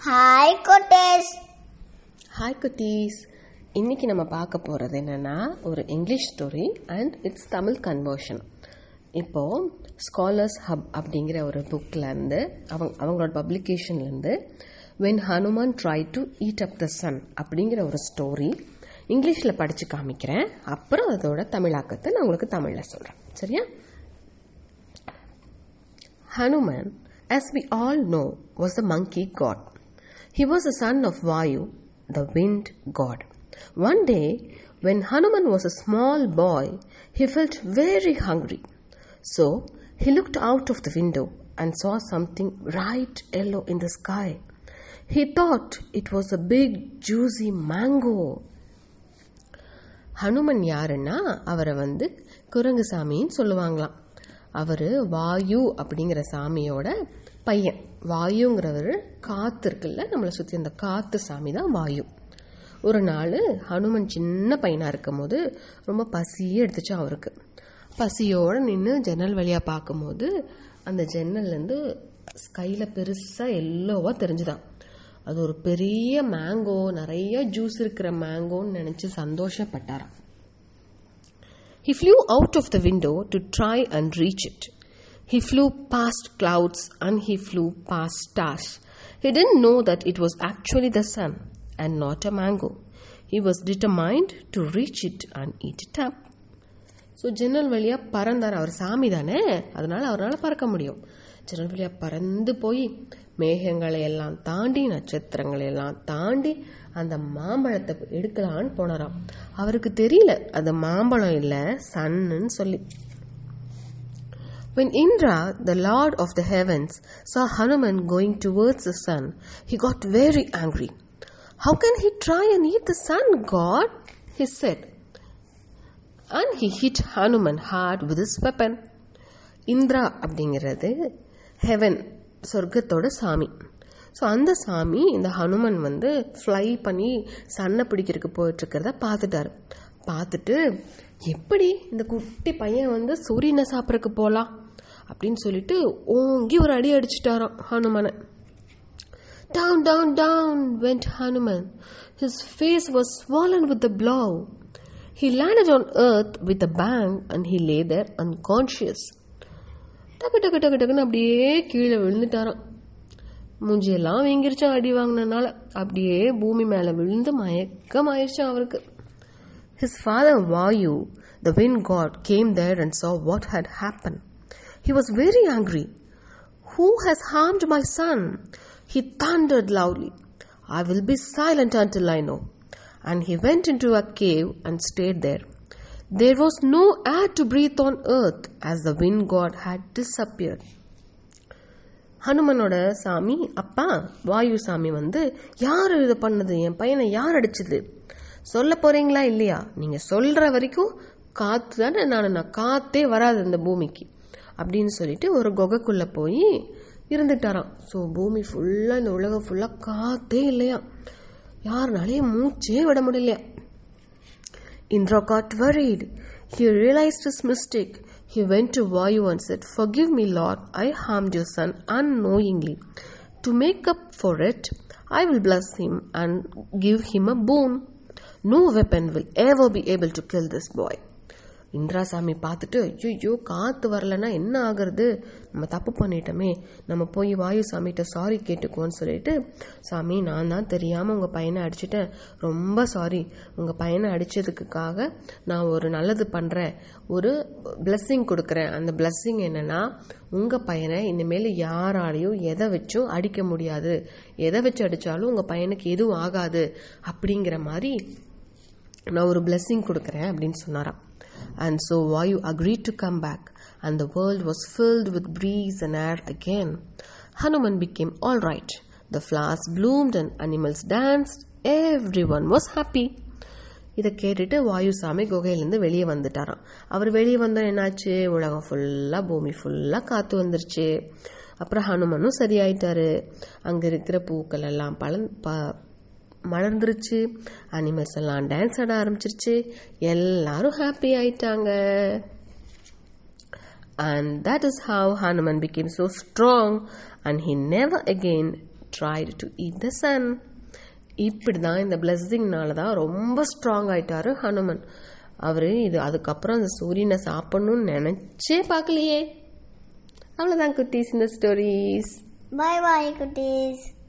Hi கோட்டேஸ் hi குட்டீஸ் இன்னைக்கு நம்ம பார்க்க போகிறது என்னென்னா ஒரு English story and it's Tamil conversion இப்போது ஸ்காலர்ஸ் ஹப் அப்படிங்கிற ஒரு புக்லேருந்து அவங்க அவங்களோட பப்ளிகேஷன்லேருந்து when Hanuman try to eat up the sun அப்படிங்கிற ஒரு ஸ்டோரி இங்கிலீஷில் படித்து காமிக்கிறேன் அப்புறம் அதோட தமிழாக்கத்தை நான் உங்களுக்கு தமிழில் சொல்கிறேன் சரியா Hanuman, as we all know, was the monkey god. He was the son of Vayu, the wind god. One day, when Hanuman was a small boy, he felt very hungry. So, he looked out of the window and saw something bright yellow in the sky. He thought it was a big, juicy mango. Hanuman யாருன்னா அவரை வந்து குரங்கு சாமின்னு சொல்லுவாங்களாம் அவர் வாயு அப்படிங்கிற சாமியோட பையன் வாயுங்கிறவர் காத்து இருக்குல்ல நம்மளை சுற்றி அந்த காத்து சாமி தான் வாயு ஒரு நாள் ஹனுமன் சின்ன பையனாக இருக்கும் போது ரொம்ப பசியே எடுத்துச்சு அவருக்கு பசியோடு நின்று ஜன்னல் வழியாக பார்க்கும்போது அந்த ஜன்னல்லேருந்து கையில் பெருசாக எல்லோவாக தெரிஞ்சுதான் அது ஒரு பெரிய மேங்கோ நிறைய ஜூஸ் இருக்கிற மேங்கோன்னு நினச்சி சந்தோஷப்பட்டாராம் He flew out of the window to try and reach it. He flew past clouds and he flew past stars. He didn't know that it was actually the sun and not a mango. He was determined to reach it and eat it up. So ஜன்னல் வழியாக பறந்தார் அவர் சாமி தானே அதனால் அவரால் பறக்க முடியும் ஜன்னல் வழியாக பறந்து போய் மேகங்களை எல்லாம் தாண்டி நட்சத்திரங்களை எல்லாம் தாண்டி அந்த மாம்பழத்தை எடுக்கலான்னு போனாராம் அவருக்கு தெரியல அது மாம்பழம் இல்லை சன்னுன்னு சொல்லி When Indra, the lord of the heavens, saw Hanuman going towards the sun, he got very angry. How can he try and eat the sun, God? he said. And he hit Hanuman hard with his weapon. Indira அப்படிங்கிறது heaven சொர்க்கத்தோட சாமி so அந்த சாமி இந்த ஹனுமன் வந்து fly பண்ணி சன்னை பிடிக்கிறதுக்கு போயிட்டுருக்கிறத பார்த்துட்டாரு பார்த்துட்டு எப்படி இந்த குட்டி பையன் வந்து சூரியனை சாப்பிட்றதுக்கு போகலாம் அப்படின்னு சொல்லிட்டு ஓங்கி ஒரு அடி அடிச்சிட்டாராம் ஹனுமனை Down, down, down went Hanuman. His face was swollen with the blow. He landed on earth with a bang and he lay there unconscious. டக்கு டக்கு டக்கு டக்குன்னு அப்படியே கீழே விழுந்துட்டாராம் மூஞ்சியெல்லாம் வீங்கிருச்சான் அடி வாங்கினனால அப்படியே பூமி மேலே விழுந்து மயக்கம் ஆயிடுச்சான் அவருக்கு His father Vayu, the wind god, came there and saw what had happened. He was very angry. Who has harmed my son? He thundered loudly. I will be silent until I know. And he went into a cave and stayed there. There was no air to breathe on earth as the wind god had disappeared. ஹனுமனோட சாமி அப்பா வாயு சாமி வந்து யார் இது பண்ணது என் பையனை யார் அடிச்சது சொல்ல போறீங்களா இல்லையா நீங்க சொல்ற வரைக்கும் காத்து தானே நான் நான் காத்தே வராது இந்த பூமிக்கு அப்படின்னு சொல்லிட்டு ஒரு குகைக்குள்ள போய் இருந்துட்டாராம் ஸோ பூமி ஃபுல்லாக இந்த உலகம் ஃபுல்லாக காத்தே இல்லையா யாருனாலையும் மூச்சே விட முடியலையா Indra got worried. He realized his mistake. He went to Vayu and said, Forgive me, Lord, I harmed your son unknowingly. To make up for it, I will bless him and give him a boon. No weapon will ever be able to kill this boy. இந்திராசாமி பார்த்துட்டு ஐயோ காற்று வரலன்னா என்ன ஆகுறது நம்ம தப்பு பண்ணிட்டோமே நம்ம போய் வாயு சாமிகிட்ட சாரி கேட்டுக்குவோன்னு சொல்லிட்டு சாமி நான் தான் தெரியாமல் உங்கள் பையனை அடிச்சிட்டேன் ரொம்ப சாரி உங்கள் பையனை அடித்ததுக்காக நான் ஒரு நல்லது பண்ணுறேன் ஒரு பிளஸ்ஸிங் கொடுக்குறேன் அந்த பிளஸ்ஸிங் என்னன்னா உங்கள் பையனை இனிமேல் யாராலையும் எதை வச்சும் அடிக்க முடியாது எதை வச்சு அடித்தாலும் உங்கள் பையனுக்கு எதுவும் ஆகாது அப்படிங்கிற மாதிரி நான் ஒரு பிளஸ்ஸிங் கொடுக்குறேன் அப்படின்னு சொன்னாராம் And so Vayu agreed to come back, and the world was filled with breeze and air again. Hanuman became all right. The flowers bloomed and animals danced. Everyone was happy. இதை கேட்டுட்டு வாயுசாமி குகையிலேருந்து வெளியே வந்துட்டாராம் அவர் வெளியே வந்தால் என்னாச்சு உலகம் ஃபுல்லாக பூமி ஃபுல்லாக காற்று வந்துருச்சு அப்புறம் ஹனுமனும் சரியாயிட்டாரு அங்கே இருக்கிற பூக்கள் எல்லாம் பலன் ப மலர்ந்துருச்சு அனிமல்ஸ் எல்லாம் டான்ஸ் ஆட ஆரம்பிச்சிருச்சு எல்லாரும் ஹாப்பி ஆயிட்டாங்க and that is how Hanuman became so strong and he never again tried to eat the sun இப்படி தான் இந்த பிளெஸ்ஸிங்னால தான் ரொம்ப ஸ்ட்ராங் ஆயிட்டாரு ஹனுமன் அவரு இது அதுக்கப்புறம் அந்த சூரியனை சாப்பிடணும்னு நினைச்சே பார்க்கலையே அவ்வளோதான் குட்டீஸ் இந்த ஸ்டோரிஸ் Bye bye, cuties.